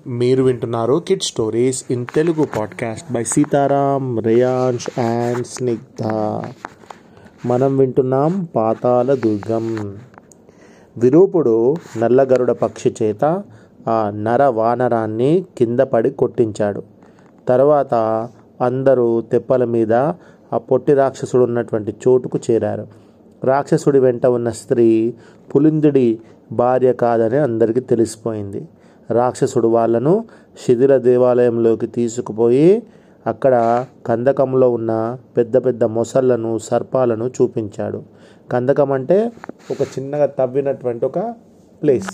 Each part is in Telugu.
మీరు వింటున్నారు kid stories in Telugu podcast by Sitaram Reyansh and Snigdha మనం వింటున్నాం పాతాల దుర్గం విరూపుడు నల్లగరుడ పక్షి చేత ఆ నర వానరాన్ని కింద పడి కొట్టించాడు తర్వాత అందరూ తెప్పల మీద ఆ పొట్టి రాక్షసుడు ఉన్నటువంటి చోటుకు చేరారు రాక్షసుడి వెంట ఉన్న స్త్రీ పులిందుడి భార్య కాదని అందరికీ తెలిసిపోయింది రాక్షసుడు వాళ్ళను శిథిల దేవాలయంలోకి తీసుకుపోయి అక్కడ కందకంలో ఉన్న పెద్ద పెద్ద మొసళ్ళను సర్పాలను చూపించాడు కందకం అంటే ఒక చిన్నగా తవ్వినటువంటి ఒక ప్లేస్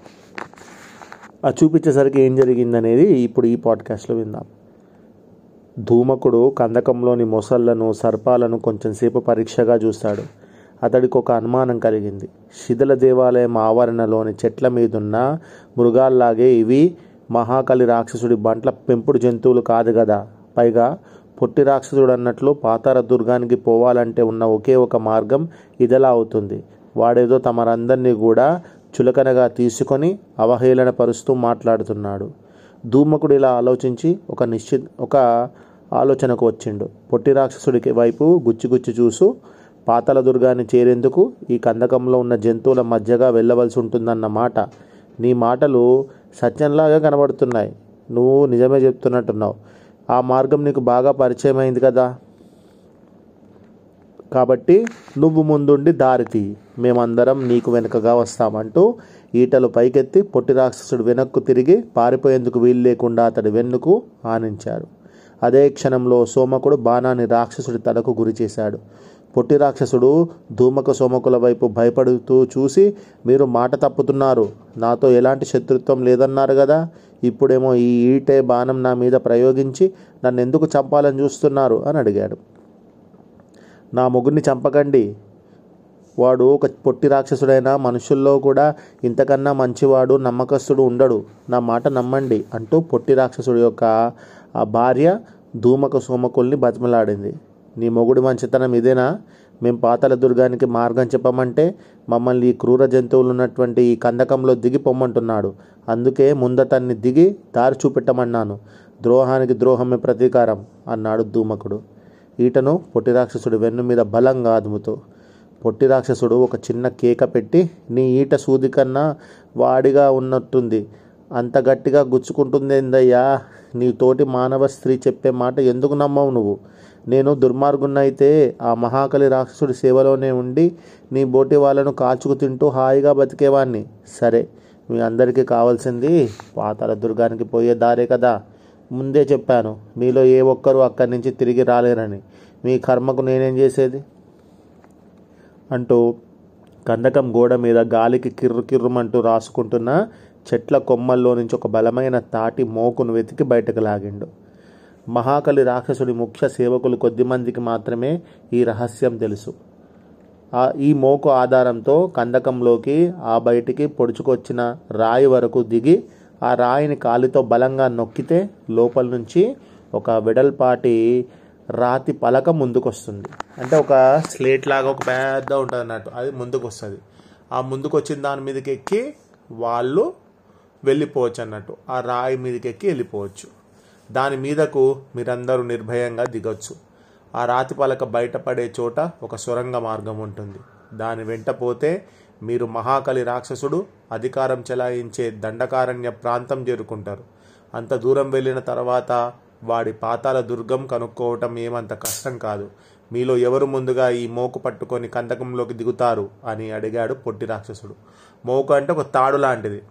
ఆ చూపించేసరికి ఏం జరిగిందనేది ఇప్పుడు ఈ పాడ్కాస్ట్లో విందాం ధూమకుడు కందకంలోని మొసళ్లను సర్పాలను కొంచెం సేపు పరీక్షగా చూస్తాడు అతడికి ఒక అనుమానం కలిగింది శిథిల దేవాలయం ఆవరణలోని చెట్ల మీదున్న మృగాల్లాగే ఇవి మహాకలి రాక్షసుడి బంట్ల పెంపుడు జంతువులు కాదు కదా పైగా పొట్టి రాక్షసుడు అన్నట్లు పాతార దుర్గానికి పోవాలంటే ఉన్న ఒకే ఒక మార్గం ఇదలా అవుతుంది వాడేదో తమరందరినీ కూడా చులకనగా తీసుకొని అవహేళన పరుస్తూ మాట్లాడుతున్నాడు ధూమకుడు ఇలా ఆలోచించి ఒక నిశ్చిత ఒక ఆలోచనకు వచ్చిండు పొట్టి రాక్షసుడికి వైపు గుచ్చి గుచ్చి చూసు పాతల దుర్గాన్ని చేరేందుకు ఈ కందకంలో ఉన్న జంతువుల మధ్యగా వెళ్ళవలసి ఉంటుందన్న మాట నీ మాటలు సత్యంలాగా కనబడుతున్నాయి నువ్వు నిజమే చెప్తున్నట్టున్నావు ఆ మార్గం నీకు బాగా పరిచయం అయింది కదా కాబట్టి నువ్వు ముందుండి దారితీ మేమందరం నీకు వెనుకగా వస్తామంటూ ఈటలు పైకెత్తి పొట్టి రాక్షసుడు వెనక్కు తిరిగి పారిపోయేందుకు వీలు లేకుండా అతడి వెన్నుకు ఆనించారు అదే క్షణంలో సోమకుడు బాణాన్ని రాక్షసుడి తలకు గురి చేశాడు పొట్టి రాక్షసుడు ధూమక సోమకుల వైపు భయపడుతూ చూసి మీరు మాట తప్పుతున్నారు నాతో ఎలాంటి శత్రుత్వం లేదన్నారు కదా ఇప్పుడేమో ఈ ఈటే బాణం నా మీద ప్రయోగించి నన్ను ఎందుకు చంపాలని చూస్తున్నారు అని అడిగాడు నా మొగుడిని చంపకండి వాడు ఒక పొట్టి రాక్షసుడైన మనుషుల్లో కూడా ఇంతకన్నా మంచివాడు నమ్మకస్తుడు ఉండడు నా మాట నమ్మండి అంటూ పొట్టి రాక్షసుడి యొక్క ఆ భార్య ధూమక సోమకుల్ని బతిమలాడింది నీ మొగుడి మంచితనం ఇదేనా మేం పాతల దుర్గానికి మార్గం చెప్పమంటే మమ్మల్ని ఈ క్రూర జంతువులు ఉన్నటువంటి ఈ కందకంలో దిగి పొమ్మంటున్నాడు అందుకే ముందతన్ని దిగి దారి చూపెట్టమన్నాను ద్రోహానికి ద్రోహమే ప్రతీకారం అన్నాడు ధూమకుడు ఈటను పొట్టి రాక్షసుడి వెన్ను మీద బలంగా అదుముతూ పొట్టి రాక్షసుడు ఒక చిన్న కేక పెట్టి నీ ఈట సూది కన్నా వాడిగా ఉన్నట్టుంది అంత గట్టిగా గుచ్చుకుంటుందేందయ్యా నీ తోటి మానవ స్త్రీ చెప్పే మాట ఎందుకు నమ్మవు నువ్వు నేను దుర్మార్గున్నైతే ఆ మహాకలి రాక్షసుడి సేవలోనే ఉండి నీ బోటి వాళ్ళను కాల్చుకు తింటూ హాయిగా బతికేవాణ్ణి సరే మీ అందరికీ కావాల్సింది పాతాల దుర్గానికి పోయే దారే కదా ముందే చెప్పాను మీలో ఏ ఒక్కరూ అక్కడి నుంచి తిరిగి రాలేరని మీ కర్మకు నేనేం చేసేది అంటూ కందకం గోడ మీద గాలికి కిర్రు కిర్రుమంటూ రాసుకుంటున్న చెట్ల కొమ్మల్లో నుంచి ఒక బలమైన తాటి మోకును వెతికి బయటకు లాగిండు మహాకలి రాక్షసుడి ముఖ్య సేవకులు కొద్దిమందికి మాత్రమే ఈ రహస్యం తెలుసు ఆ ఈ మోకు ఆధారంతో కందకంలోకి ఆ బయటికి పొడుచుకొచ్చిన రాయి వరకు దిగి ఆ రాయిని కాలితో బలంగా నొక్కితే లోపల నుంచి ఒక వెడల్పాటి రాతి పలక ముందుకొస్తుంది అంటే ఒక స్లేట్ లాగా ఒక పెద్ద ఉంటుంది అన్నట్టు అది ముందుకు వస్తుంది ఆ ముందుకు వచ్చిన దాని మీదకి ఎక్కి వాళ్ళు వెళ్ళిపోవచ్చు అన్నట్టు ఆ రాయి మీదకి ఎక్కి వెళ్ళిపోవచ్చు దాని మీదకు మీరందరూ నిర్భయంగా దిగొచ్చు ఆ రాతి పలక బయటపడే చోట ఒక సొరంగ మార్గం ఉంటుంది దాని వెంట పోతే మీరు మహాకలి రాక్షసుడు అధికారం చెలాయించే దండకారణ్య ప్రాంతం చేరుకుంటారు అంత దూరం వెళ్ళిన తర్వాత వాడి పాతాల దుర్గం కనుక్కోవటం ఏమంత కష్టం కాదు మీలో ఎవరు ముందుగా ఈ మోకు పట్టుకొని కందకంలోకి దిగుతారు అని అడిగాడు పొట్టి రాక్షసుడు మోకు అంటే ఒక తాడు లాంటిది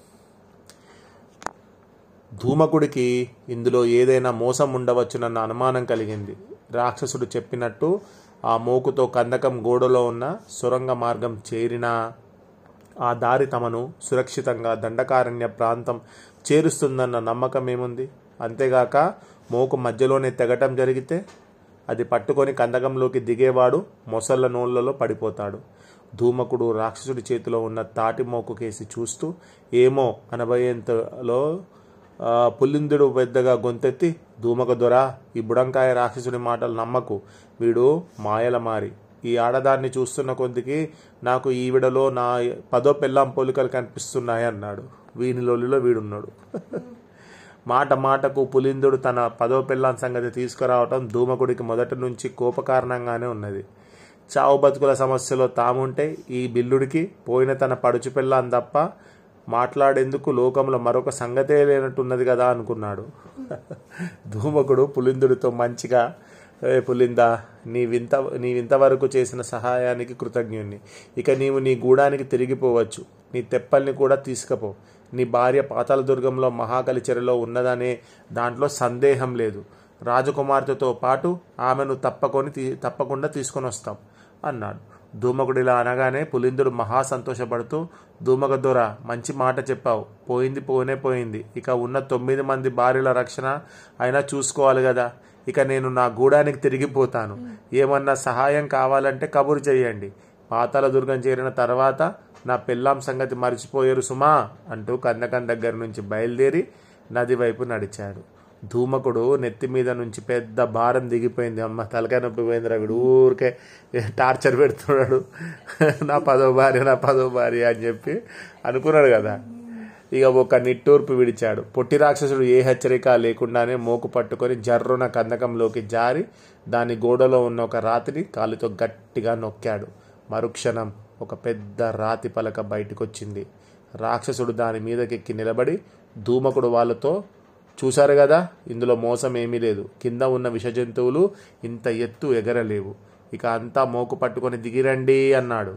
ధూమకుడికి ఇందులో ఏదైనా మోసం ఉండవచ్చునన్న అనుమానం కలిగింది రాక్షసుడు చెప్పినట్టు ఆ మోకుతో కందకం గోడలో ఉన్న సొరంగ మార్గం చేరినా ఆ దారి తమను సురక్షితంగా దండకారణ్య ప్రాంతం చేరుస్తుందన్న నమ్మకం ఏముంది అంతేగాక మోకు మధ్యలోనే తెగటం జరిగితే అది పట్టుకొని కందకంలోకి దిగేవాడు మొసళ్ళ నోళ్లలో పడిపోతాడు ధూమకుడు రాక్షసుడి చేతిలో ఉన్న తాటి మోకు కేసి చూస్తూ ఏమో అనబోయేంతలో ఆ, పుల్లిందుడు పెద్దగా గొంతెత్తి ధూమక దొర ఈ బుడంకాయ రాక్షసుడి మాటలు నమ్మకు వీడు మాయల మారి ఈ ఆడదాన్ని చూస్తున్న కొద్దికి నాకు ఈవిడలో నా పదో పెళ్ళాం పోలికలు కనిపిస్తున్నాయి అన్నాడు వీని లొల్లిలో వీడున్నాడు మాట మాటకు పులిందుడు తన పదో పిల్లం సంగతి తీసుకురావటం ధూమకుడికి మొదటి నుంచి కోపకారణంగానే ఉన్నది చావు బతుకుల సమస్యలో తాముంటే ఈ బిల్లుడికి పోయిన తన పడుచు పిల్లం తప్ప మాట్లాడేందుకు లోకంలో మరొక సంగతే లేనట్టున్నది కదా అనుకున్నాడు ధూమకుడు పులిందుడితో మంచిగా ఏ పులిందా నీవింత నీవింతవరకు చేసిన సహాయానికి కృతజ్ఞుణ్ణి ఇక నీవు నీ గూడానికి తిరిగిపోవచ్చు నీ తెప్పల్ని కూడా తీసుకపో నీ భార్య పాతాల దుర్గంలో మహాకలి చెరలో ఉన్నదనే దాంట్లో సందేహం లేదు రాజకుమార్తెతో పాటు ఆమెను తప్పకొని తీ తప్పకుండా తీసుకొని వస్తాం అన్నాడు ధూమకుడు ఇలా అనగానే పులిందుడు మహా సంతోషపడుతూ ధూమక దొర మంచి మాట చెప్పావు పోయింది పోనే పోయింది ఇక ఉన్న తొమ్మిది మంది భార్యల రక్షణ అయినా చూసుకోవాలి కదా ఇక నేను నా గూడానికి తిరిగిపోతాను ఏమన్నా సహాయం కావాలంటే కబురు చేయండి పాతాల దుర్గం చేరిన తర్వాత నా పెళ్ళాం సంగతి మర్చిపోయారు సుమా అంటూ కందకం దగ్గర నుంచి బయలుదేరి నది వైపు నడిచాడు ధూమకుడు నెత్తి మీద నుంచి పెద్ద భారం దిగిపోయింది అమ్మ తలకాయ నొప్పి పోయింది వీడు ఊరికే టార్చర్ పెడుతున్నాడు నా పదో భార్య నా పదో భార్య అని చెప్పి అనుకున్నాడు కదా ఇక ఒక నిట్టూర్పు విడిచాడు పొట్టి రాక్షసుడు ఏ హెచ్చరిక లేకుండానే మోకు పట్టుకొని జర్రున కందకంలోకి జారి దాని గోడలో ఉన్న ఒక రాతిని కాలుతో గట్టిగా నొక్కాడు మరుక్షణం ఒక పెద్ద రాతి పలక బయటకొచ్చింది రాక్షసుడు దాని మీదకెక్కి నిలబడి ధూమకుడు వాళ్ళతో చూశారు కదా ఇందులో మోసం ఏమీ లేదు కింద ఉన్న విష జంతువులు ఇంత ఎత్తు ఎగరలేవు ఇక అంతా మోకు పట్టుకొని దిగిరండి అన్నాడు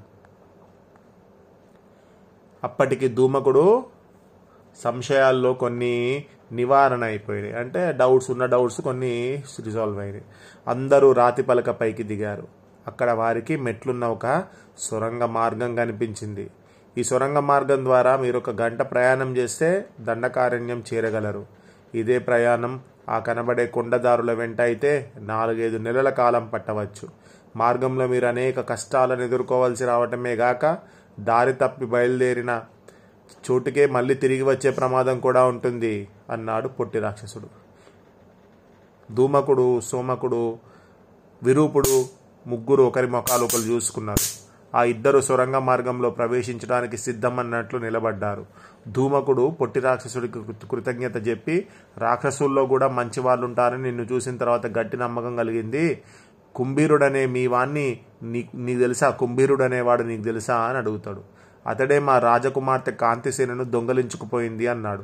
అప్పటికి ధూమకుడు సంశయాల్లో కొన్ని నివారణ అయిపోయినాయి అంటే డౌట్స్ ఉన్న డౌట్స్ కొన్ని రిజాల్వ్ అయినాయి అందరూ రాతి పలక పైకి దిగారు అక్కడ వారికి మెట్లున్న ఒక సొరంగ మార్గం కనిపించింది ఈ సొరంగ మార్గం ద్వారా మీరు ఒక గంట ప్రయాణం చేస్తే దండకారణ్యం చేరగలరు ఇదే ప్రయాణం ఆ కనబడే కొండదారుల వెంట అయితే నాలుగైదు నెలల కాలం పట్టవచ్చు మార్గంలో మీరు అనేక కష్టాలను ఎదుర్కోవాల్సి రావటమే గాక దారి తప్పి బయలుదేరిన చోటుకే మళ్ళీ తిరిగి వచ్చే ప్రమాదం కూడా ఉంటుంది అన్నాడు పొట్టి రాక్షసుడు ధూమకుడు సోమకుడు విరూపుడు ముగ్గురు ఒకరి ముఖాలు ఒకరు చూసుకున్నారు ఆ ఇద్దరు సొరంగ మార్గంలో ప్రవేశించడానికి సిద్ధమన్నట్లు నిలబడ్డారు ధూమకుడు పొట్టి రాక్షసుడికి కృత- కృతజ్ఞత చెప్పి రాక్షసుల్లో కూడా మంచి వాళ్ళు ఉంటారని నిన్ను చూసిన తర్వాత గట్టి నమ్మకం కలిగింది కుంభీరుడనే మీ వాణ్ణి నీ నీకు తెలుసా కుంభీరుడు అనేవాడు నీకు తెలుసా అని అడుగుతాడు అతడే మా రాజకుమార్తె కాంతిసేనను దొంగలించుకుపోయింది అన్నాడు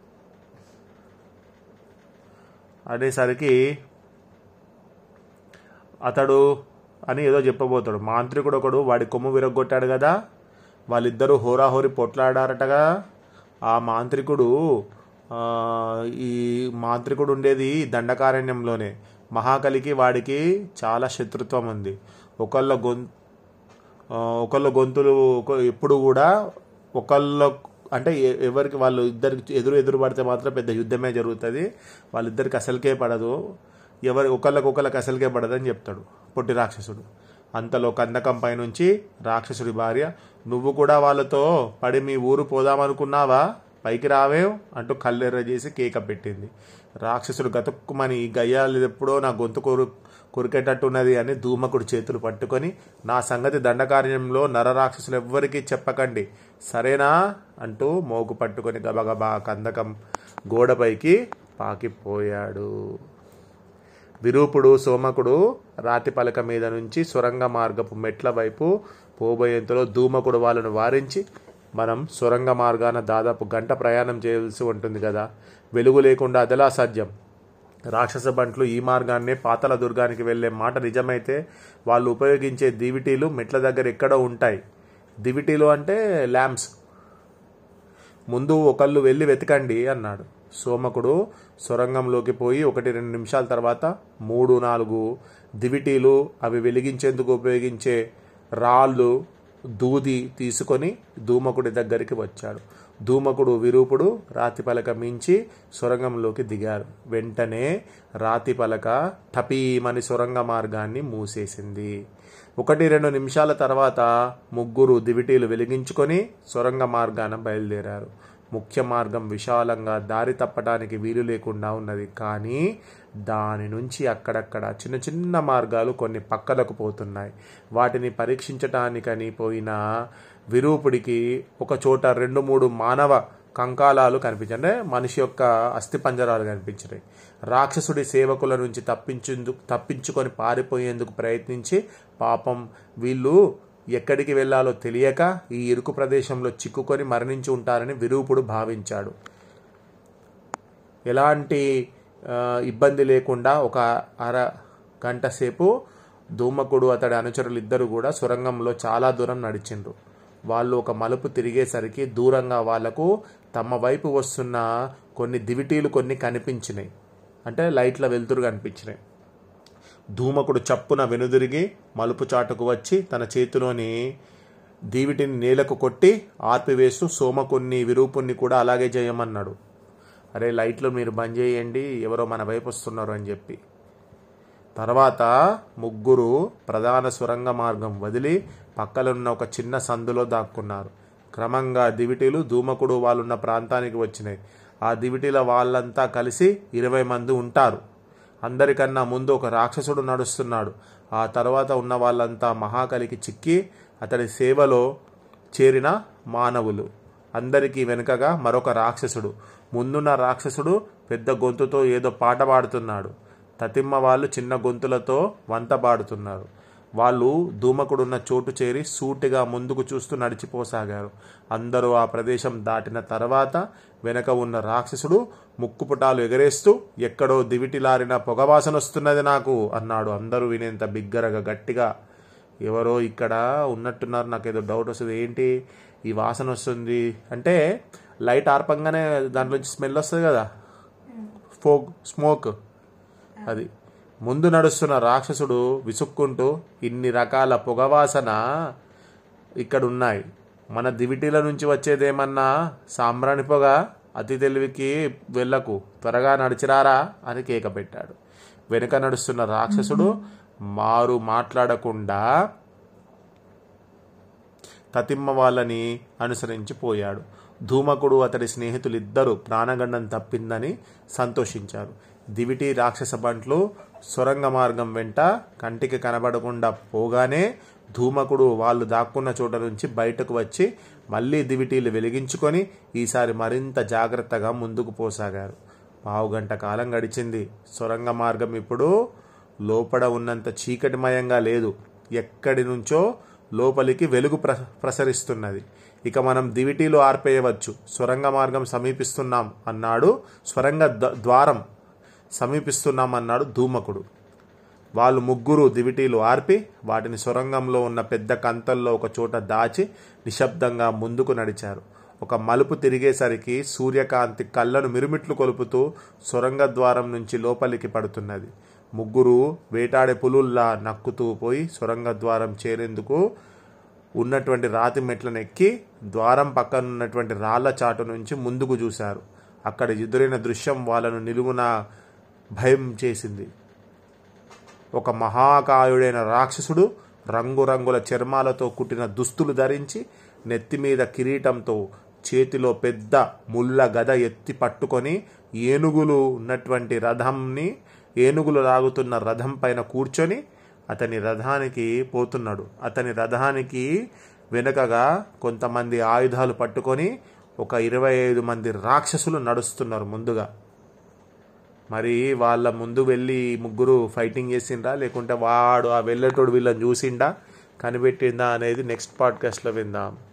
అనేసరికి అతడు అని ఏదో చెప్పబోతాడు మాంత్రికుడు ఒకడు వాడి కొమ్ము విరగొట్టాడు కదా వాళ్ళిద్దరూ హోరాహోరి పొట్లాడారటగా ఆ మాంత్రికుడు ఆ, ఈ మాంత్రికుడు ఉండేది దండకారణ్యంలోనే మహాకలికి వాడికి చాలా శత్రుత్వం ఉంది ఒకళ్ళ గొం ఆ, ఒకళ్ళ గొంతులు ఒక- ఎప్పుడు కూడా ఒకళ్ళ అంటే ఎ- ఎవరికి వాళ్ళు ఇద్దరికి ఎదురు ఎదురు పడితే మాత్రం పెద్ద యుద్ధమే జరుగుతుంది వాళ్ళిద్దరికి అసలుకే పడదు ఎవరి ఒకళ్ళకి ఒకళ్ళకి అసలుకే పడదని చెప్తాడు పొట్టి రాక్షసుడు అంతలో కందకం పైనుంచి రాక్షసుడి భార్య నువ్వు కూడా వాళ్ళతో పడి మీ ఊరు పోదామనుకున్నావా పైకి రావేం అంటూ కల్లెర్ర చేసి కేక పెట్టింది రాక్షసుడు గతుక్కుమని ఈ గయ్యాలు ఎప్పుడో నా గొంతు కొరు కొరికేటట్టున్నది అని ధూమకుడు చేతులు పట్టుకొని నా సంగతి దండకార్యంలో నరరాక్షసులు ఎవ్వరికీ చెప్పకండి సరేనా అంటూ మోగు పట్టుకొని గబగబా కందకం గోడపైకి పాకిపోయాడు విరూపుడు సోమకుడు రాతి పలక మీద నుంచి సొరంగ మార్గపు మెట్ల వైపు పోబోయేంతలో ధూమకుడు వాళ్ళను వారించి మనం సొరంగ మార్గాన దాదాపు గంట ప్రయాణం చేయాల్సి ఉంటుంది కదా వెలుగు లేకుండా అదెలా సాధ్యం రాక్షస బంట్లు ఈ మార్గాన్నే పాతల దుర్గానికి వెళ్ళే మాట నిజమైతే వాళ్ళు ఉపయోగించే దివిటీలు మెట్ల దగ్గర ఎక్కడో ఉంటాయి దివిటీలు అంటే ల్యాంప్స్ ముందు ఒకళ్ళు వెళ్ళి వెతకండి అన్నాడు సోమకుడు సొరంగంలోకి పోయి ఒకటి రెండు నిమిషాల తర్వాత మూడు నాలుగు దివిటీలు అవి వెలిగించేందుకు ఉపయోగించే రాళ్ళు దూది తీసుకొని ధూమకుడి దగ్గరికి వచ్చాడు ధూమకుడు విరూపుడు రాతి పలక మించి సొరంగంలోకి దిగారు వెంటనే రాతి పలక టపీమని సొరంగ మార్గాన్ని మూసేసింది ఒకటి రెండు నిమిషాల తర్వాత ముగ్గురు దివిటీలు వెలిగించుకొని సొరంగ మార్గాన బయలుదేరారు ముఖ్య మార్గం విశాలంగా దారి తప్పడానికి వీలు లేకుండా ఉన్నది కానీ దాని నుంచి అక్కడక్కడ చిన్న చిన్న మార్గాలు కొన్ని పక్కలకు పోతున్నాయి వాటిని పరీక్షించటానికని పోయిన విరూపుడికి ఒక చోట రెండు మూడు మానవ కంకాలాలు కనిపించాయి అంటే మనిషి యొక్క అస్థిపంజరాలు కనిపించినాయి రాక్షసుడి సేవకుల నుంచి తప్పించేందుకు తప్పించుకొని పారిపోయేందుకు ప్రయత్నించి పాపం వీళ్ళు ఎక్కడికి వెళ్ళాలో తెలియక ఈ ఇరుకు ప్రదేశంలో చిక్కుకొని మరణించి ఉంటారని విరూపుడు భావించాడు ఎలాంటి ఆ, ఇబ్బంది లేకుండా ఒక అర గంట సేపు ధూమకుడు అతడి అనుచరులు ఇద్దరు కూడా సొరంగంలో చాలా దూరం నడిచిండ్రు వాళ్ళు ఒక మలుపు తిరిగేసరికి దూరంగా వాళ్లకు తమ వైపు వస్తున్న కొన్ని దివిటీలు కొన్ని కనిపించినాయి అంటే లైట్ల వెలుతురు కనిపించినాయి ధూమకుడు చప్పున వెనుదిరిగి మలుపు చాటుకు వచ్చి తన చేతిలోని దీవిటిని నేలకు కొట్టి ఆర్పివేస్తూ సోమకున్ని విరూపుణ్ణి కూడా అలాగే చేయమన్నాడు అరే లైట్లు మీరు బంద్ చేయండి ఎవరో మన వైపు వస్తున్నారు అని చెప్పి తర్వాత ముగ్గురు ప్రధాన సొరంగ మార్గం వదిలి పక్కనున్న ఒక చిన్న సందులో దాక్కున్నారు క్రమంగా దివిటీలు ధూమకుడు వాళ్ళున్న ప్రాంతానికి వచ్చినాయి ఆ దివిటీల వాళ్ళంతా కలిసి ఇరవై మంది ఉంటారు అందరికన్నా ముందు ఒక రాక్షసుడు నడుస్తున్నాడు ఆ తర్వాత ఉన్న వాళ్ళంతా మహాకలికి చిక్కి అతడి సేవలో చేరిన మానవులు అందరికీ వెనుకగా మరొక రాక్షసుడు ముందున్న రాక్షసుడు పెద్ద గొంతుతో ఏదో పాట పాడుతున్నాడు తతిమ్మ వాళ్ళు చిన్న గొంతులతో వంత పాడుతున్నారు వాళ్ళు ధూమకుడున్న చోటు చేరి సూటిగా ముందుకు చూస్తూ నడిచిపోసాగారు అందరూ ఆ ప్రదేశం దాటిన తర్వాత వెనక ఉన్న రాక్షసుడు ముక్కుపుటాలు ఎగరేస్తూ ఎక్కడో దివిటిలారిన పొగవాసన వస్తున్నది నాకు అన్నాడు అందరూ వినేంత బిగ్గరగా గట్టిగా ఎవరో ఇక్కడ ఉన్నట్టున్నారు నాకు ఏదో డౌట్ వస్తుంది ఏంటి ఈ వాసన వస్తుంది అంటే లైట్ ఆర్పంగానే దాంట్లోంచి స్మెల్ వస్తుంది కదా ఫోక్ స్మోక్ అది ముందు నడుస్తున్న రాక్షసుడు విసుక్కుంటూ ఇన్ని రకాల పొగవాసన ఇక్కడ ఉన్నాయి మన దివిటీల నుంచి వచ్చేదేమన్నా సాంబ్రాణి పొగ అతి తెలివికి వెళ్ళకు త్వరగా నడిచిరారా అని కేక పెట్టాడు వెనుక నడుస్తున్న రాక్షసుడు మారు మాట్లాడకుండా తతిమ్మ వాళ్ళని అనుసరించి పోయాడు ధూమకుడు అతడి స్నేహితులిద్దరూ ప్రాణగండం తప్పిందని సంతోషించారు దివిటి రాక్షస బంట్లు సొరంగ మార్గం వెంట కంటికి కనబడకుండా పోగానే ధూమకుడు వాళ్ళు దాక్కున్న చోట నుంచి బయటకు వచ్చి మళ్ళీ దివిటీలు వెలిగించుకొని ఈసారి మరింత జాగ్రత్తగా ముందుకు పోసాగారు పావుగంట కాలం గడిచింది సొరంగ మార్గం ఇప్పుడు లోపల ఉన్నంత చీకటిమయంగా లేదు ఎక్కడి నుంచో లోపలికి వెలుగు ప్ర ప్రసరిస్తున్నది ఇక మనం దివిటీలు ఆర్పేయవచ్చు సొరంగ మార్గం సమీపిస్తున్నాం అన్నాడు స్వరంగ ద- ద్వారం సమీపిస్తున్నాం అన్నాడు ధూమకుడు వాళ్ళు ముగ్గురు దివిటీలు ఆర్పి వాటిని సొరంగంలో ఉన్న పెద్ద కంతల్లో ఒక చోట దాచి నిశ్శబ్దంగా ముందుకు నడిచారు ఒక మలుపు తిరిగేసరికి సూర్యకాంతి కళ్ళను మిరుమిట్లు కొలుపుతూ సొరంగ ద్వారం నుంచి లోపలికి పడుతున్నది ముగ్గురు వేటాడే పులుల్లా నక్కుతూ పోయి సొరంగ ద్వారం చేరేందుకు ఉన్నటువంటి రాతి మెట్లను ఎక్కి ద్వారం పక్కన ఉన్నటువంటి రాళ్ల చాటు నుంచి ముందుకు చూశారు అక్కడ ఎదురైన దృశ్యం వాళ్ళను నిలువున భయం చేసింది ఒక మహాకాయుడైన రాక్షసుడు రంగురంగుల చర్మాలతో కుట్టిన దుస్తులు ధరించి నెత్తి మీద కిరీటంతో చేతిలో పెద్ద ముళ్ళ గద ఎత్తి పట్టుకొని ఏనుగులు ఉన్నటువంటి రథంని ఏనుగులు లాగుతున్న రథం పైన కూర్చొని అతని రథానికి పోతున్నాడు అతని రథానికి వెనుకగా కొంతమంది ఆయుధాలు పట్టుకొని ఒక ఇరవై ఐదు మంది రాక్షసులు నడుస్తున్నారు ముందుగా మరి వాళ్ళ ముందు వెళ్ళి ఈ ముగ్గురు ఫైటింగ్ చేసిండ్రా లేకుంటే వాడు ఆ వెళ్ళేటోడు వీళ్ళని చూసిండా కనిపెట్టిందా అనేది నెక్స్ట్ పాడ్కాస్ట్లో విందాం